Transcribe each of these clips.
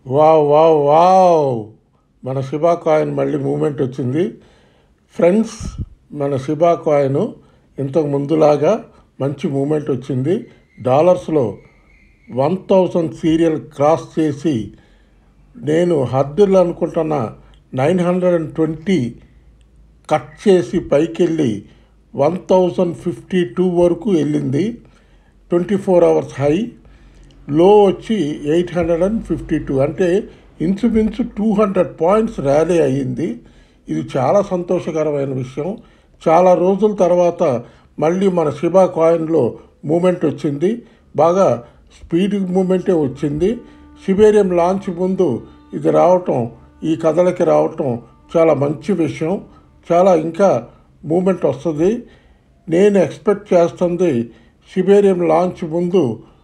wow wow wow మన Shiba coin మళ్ళీ moment వచ్చింది ఫ్రెండ్స్ మన శిబా కాయిన్ ఇంతకు ముందులాగా మంచి మూమెంట్ వచ్చింది డాలర్స్లో వన్ థౌజండ్ సీరియల్ క్రాస్ చేసి నేను హద్దులు అనుకుంటున్న nine hundred and twenty cut చేసి పైకి వెళ్ళి వన్ థౌజండ్ ఫిఫ్టీ టూ వరకు వెళ్ళింది ట్వంటీ ఫోర్ అవర్స్ హై లో వచ్చి eight hundred and fifty two అంటే ఇంచుమించు టూ హండ్రెడ్ పాయింట్స్ ర్యాలీ అయ్యింది ఇది చాలా సంతోషకరమైన విషయం చాలా రోజుల తర్వాత మళ్ళీ మన శిబా కాయిన్లో మూమెంట్ వచ్చింది బాగా స్పీడ్ మూమెంటే వచ్చింది సిబేరియం లాంచ్ ముందు ఇది రావటం ఈ కథలకి రావటం చాలా మంచి విషయం చాలా ఇంకా మూమెంట్ వస్తుంది నేను ఎక్స్పెక్ట్ చేస్తుంది సిబేరియం లాంచ్ ముందు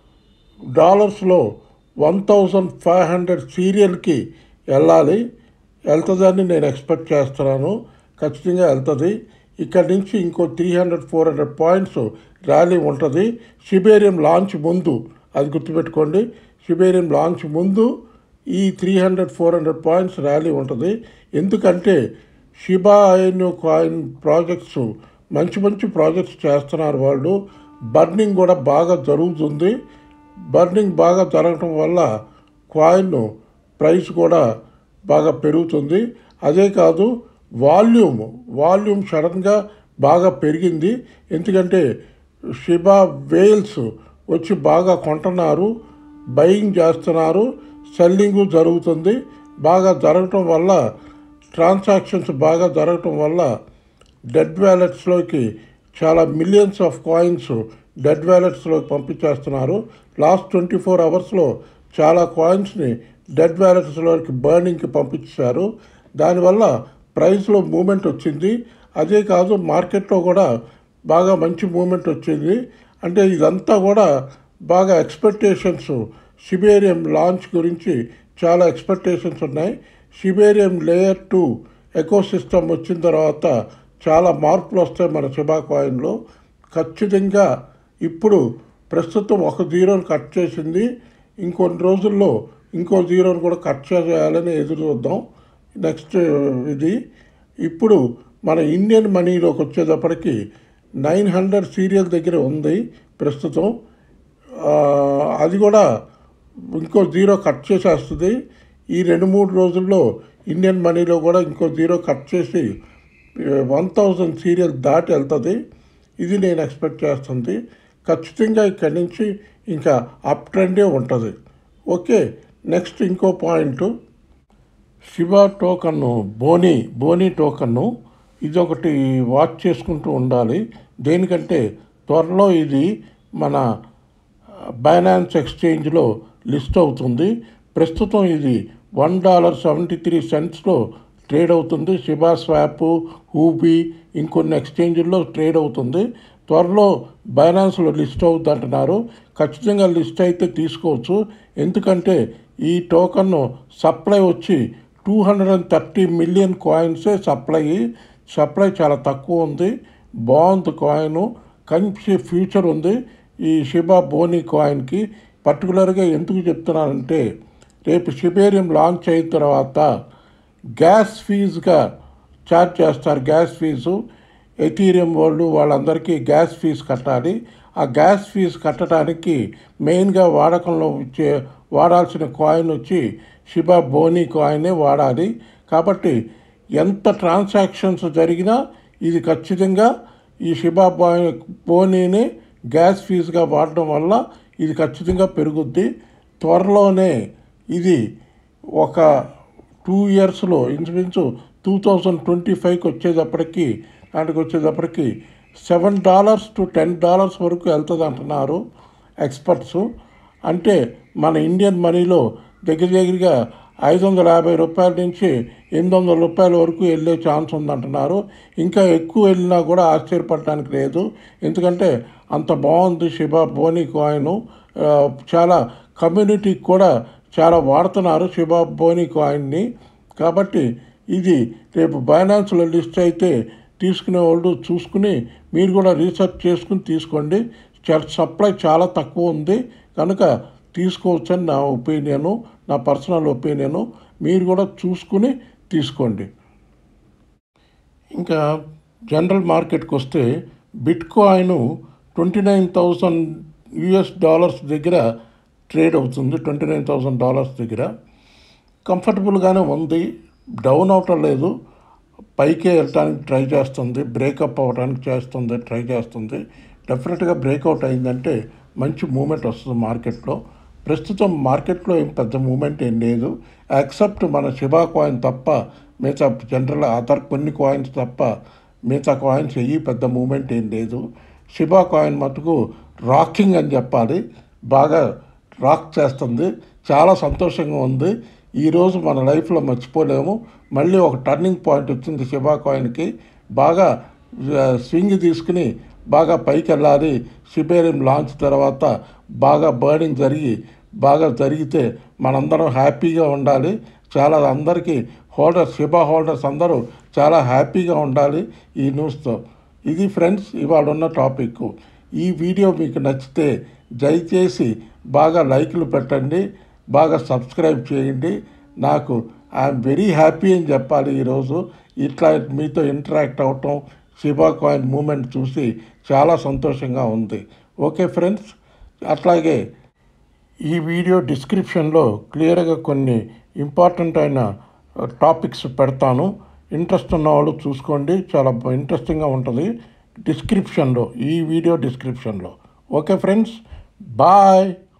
డాలర్స్లో వన్ థౌజండ్ ఫైవ్ హండ్రెడ్ సీరియల్కి వెళ్ళాలి వెళ్తుందని నేను ఎక్స్పెక్ట్ చేస్తున్నాను ఖచ్చితంగా వెళ్తుంది ఇక్కడి నుంచి ఇంకో three hundred four hundred points rally ఉంటుంది సిబేరియం లాంచ్ ముందు అది గుర్తుపెట్టుకోండి సిబేరియం లాంచ్ ముందు ఈ three hundred four hundred points rally ఉంటుంది ఎందుకంటే షిబా అయిన కాయిన్ ప్రాజెక్ట్స్ మంచి మంచి ప్రాజెక్ట్స్ చేస్తున్నారు వాళ్ళు బర్నింగ్ కూడా బాగా జరుగుతుంది బర్నింగ్ బాగా జరగటం వల్ల కాయిన్ ప్రైస్ కూడా బాగా పెరుగుతుంది అదే కాదు వాల్యూమ్ వాల్యూమ్ సడన్గా బాగా పెరిగింది ఎందుకంటే షిబా వేల్స్ వచ్చి బాగా కొంటున్నారు బయింగ్ చేస్తున్నారు సెల్లింగ్ జరుగుతుంది బాగా జరగటం వల్ల ట్రాన్సాక్షన్స్ బాగా జరగటం వల్ల డెడ్ వ్యాలెట్స్లోకి చాలా మిలియన్స్ ఆఫ్ కాయిన్స్ డెడ్ వ్యాలెట్స్లోకి పంపించేస్తున్నారు లాస్ట్ ట్వంటీ ఫోర్ అవర్స్లో చాలా కాయిన్స్ని డెడ్ వ్యాలెట్స్లోకి బర్నింగ్కి పంపించారు దానివల్ల ప్రైస్లో మూమెంట్ వచ్చింది అదే కాదు మార్కెట్లో కూడా బాగా మంచి మూమెంట్ వచ్చింది అంటే ఇదంతా కూడా బాగా ఎక్స్పెక్టేషన్స్ సిబేరియం లాంచ్ గురించి చాలా ఎక్స్పెక్టేషన్స్ ఉన్నాయి Shibarium layer two ecosystem వచ్చిన తర్వాత చాలా మార్పులు వస్తాయి మన శిబా కాయిన్లో ఖచ్చితంగా ఇప్పుడు ప్రస్తుతం ఒక జీరోని కట్ చేసింది ఇంకొన్ని రోజుల్లో ఇంకో జీరోని కూడా కట్ చేయాలని ఎదురు చూద్దాం నెక్స్ట్ ఇది ఇప్పుడు మన ఇండియన్ మనీలోకి వచ్చేటప్పటికి నైన్ హండ్రెడ్ సీరియల్ దగ్గర ఉంది ప్రస్తుతం ఆ, అది కూడా ఇంకో జీరో కట్ చేసేస్తుంది ఈ రెండు మూడు రోజుల్లో ఇండియన్ మనీలో కూడా ఇంకో జీరో కట్ చేసి వన్ థౌజండ్ సీరియల్ దాటి వెళ్తుంది ఇది నేను ఎక్స్పెక్ట్ చేస్తుంది ఖచ్చితంగా ఇక్కడి నుంచి ఇంకా అప్ ట్రెండే ఉంటుంది ఓకే నెక్స్ట్ ఇంకో పాయింట్ శివ టోకన్ను బోనీ బోనీ టోకన్ను ఇది ఒకటి వాచ్ చేసుకుంటూ ఉండాలి దేనికంటే త్వరలో ఇది మన బైనాన్స్ ఎక్స్చేంజ్లో లిస్ట్ అవుతుంది ప్రస్తుతం ఇది వన్ డాలర్ సెవెంటీ త్రీ సెంట్స్లో ట్రేడ్ అవుతుంది శిబా స్వాప్ హూబీ ఇంకొన్ని ఎక్స్చేంజ్ల్లో ట్రేడ్ అవుతుంది త్వరలో బైనాన్స్లో లిస్ట్ అవుతుంది అంటున్నారు ఖచ్చితంగా లిస్ట్ అయితే తీసుకోవచ్చు ఎందుకంటే ఈ టోకన్ను సప్లై వచ్చి two hundred and thirty million కాయిన్సే సప్లై సప్లై చాలా తక్కువ ఉంది బాగుంది కాయిన్ కంచి ఫ్యూచర్ ఉంది ఈ షిబా బోనీ కాయిన్కి పర్టికులర్గా ఎందుకు చెప్తున్నానంటే రేపు షిబేరియం లాంచ్ అయిన తర్వాత గ్యాస్ ఫీజుగా ఛార్జ్ చేస్తారు గ్యాస్ ఫీజు ఎథీరియం వాళ్ళు వాళ్ళందరికీ గ్యాస్ ఫీజు కట్టాలి ఆ గ్యాస్ ఫీజు కట్టడానికి మెయిన్గా వాడకంలో వచ్చే వాడాల్సిన కాయిన్ వచ్చి షిబా బోనీ కాయినే వాడాలి కాబట్టి ఎంత ట్రాన్సాక్షన్స్ జరిగినా ఇది ఖచ్చితంగా ఈ షిబా బోనీ బోనీని గ్యాస్ ఫీజుగా వాడడం వల్ల ఇది ఖచ్చితంగా పెరుగుద్ది త్వరలోనే ఇది ఒక టూ ఇయర్స్లో ఇంచుమించు టూ థౌజండ్ ట్వంటీ ఫైవ్కి వచ్చేటప్పటికి దానికి వచ్చేటప్పటికి seven dollars to ten dollars వరకు వెళ్తుంది అంటున్నారు ఎక్స్పర్ట్స్ అంటే మన ఇండియన్ మనీలో దగ్గర దగ్గరగా ఐదు వందల యాభై రూపాయల నుంచి ఎనిమిది వందల రూపాయల వరకు వెళ్ళే ఛాన్స్ ఉందంటున్నారు ఇంకా ఎక్కువ వెళ్ళినా కూడా ఆశ్చర్యపడటానికి లేదు ఎందుకంటే అంత బాగుంది శిబా బోనీ కాయిన్ చాలా కమ్యూనిటీకి కూడా చాలా వాడుతున్నారు శిబా బోనీ కాయిన్ని కాబట్టి ఇది రేపు బైనాన్స్లో లిస్ట్ అయితే తీసుకునే వాళ్ళు చూసుకుని మీరు కూడా రీసెర్చ్ చేసుకుని తీసుకోండి చ- సప్లై చాలా తక్కువ ఉంది కనుక తీసుకోవచ్చని నా ఒపీనియను నా పర్సనల్ ఒపీనియను మీరు కూడా చూసుకుని తీసుకోండి ఇంకా జనరల్ మార్కెట్కి వస్తే bitcoin twenty nine thousand US dollars దగ్గర ట్రేడ్ అవుతుంది ట్వంటీ నైన్ థౌజండ్ డాలర్స్ దగ్గర కంఫర్టబుల్గానే ఉంది డౌన్ అవటం లేదు పైకే వెళ్ళటానికి ట్రై చేస్తుంది బ్రేకప్ అవ్వడానికి చేస్తుంది ట్రై చేస్తుంది డెఫినెట్గా బ్రేక్అవుట్ అయిందంటే మంచి మూమెంట్ వస్తుంది మార్కెట్లో ప్రస్తుతం మార్కెట్లో ఏం పెద్ద మూమెంట్ ఏం లేదు యాక్సెప్ట్ మన శిబా కాయిన్ తప్ప మిగతా జనరల్ అదర్ కొన్ని కాయిన్స్ తప్ప మిగతా కాయిన్స్ ఏ పెద్ద మూమెంట్ ఏం లేదు శిబా కాయిన్ మటుకు రాకింగ్ అని చెప్పాలి బాగా రాక్ చేస్తుంది చాలా సంతోషంగా ఉంది ఈరోజు మన లైఫ్లో మర్చిపోలేము మళ్ళీ ఒక టర్నింగ్ పాయింట్ వచ్చింది శిబా కాయిన్కి బాగా ఆ, స్వింగ్ తీసుకుని బాగా పైకి వెళ్ళాలి సిబేరియం లాంచ్ తర్వాత బాగా బర్నింగ్ జరిగి బాగా జరిగితే మనందరం హ్యాపీగా ఉండాలి చాలా అందరికీ హోల్డర్స్ శిబా హోల్డర్స్ అందరూ చాలా హ్యాపీగా ఉండాలి ఈ న్యూస్తో ఇది ఫ్రెండ్స్ ఇవాళ ఉన్న టాపిక్ ఈ వీడియో మీకు నచ్చితే దయచేసి బాగా లైక్లు పెట్టండి బాగా సబ్స్క్రైబ్ చేయండి నాకు ఐఎమ్ వెరీ హ్యాపీ అని చెప్పాలి ఈరోజు ఇట్లా మీతో ఇంటరాక్ట్ అవటం శిబా కాయిన్ మూమెంట్ చూసి చాలా సంతోషంగా ఉంది ఓకే ఫ్రెండ్స్ అట్లాగే ఈ వీడియో డిస్క్రిప్షన్లో క్లియర్గా కొన్ని ఇంపార్టెంట్ అయిన టాపిక్స్ పెడతాను ఇంట్రెస్ట్ ఉన్న వాళ్ళు చూసుకోండి చాలా ఇంట్రెస్టింగ్గా ఉంటుంది డిస్క్రిప్షన్లో ఈ వీడియో డిస్క్రిప్షన్లో ఓకే ఫ్రెండ్స్ బాయ్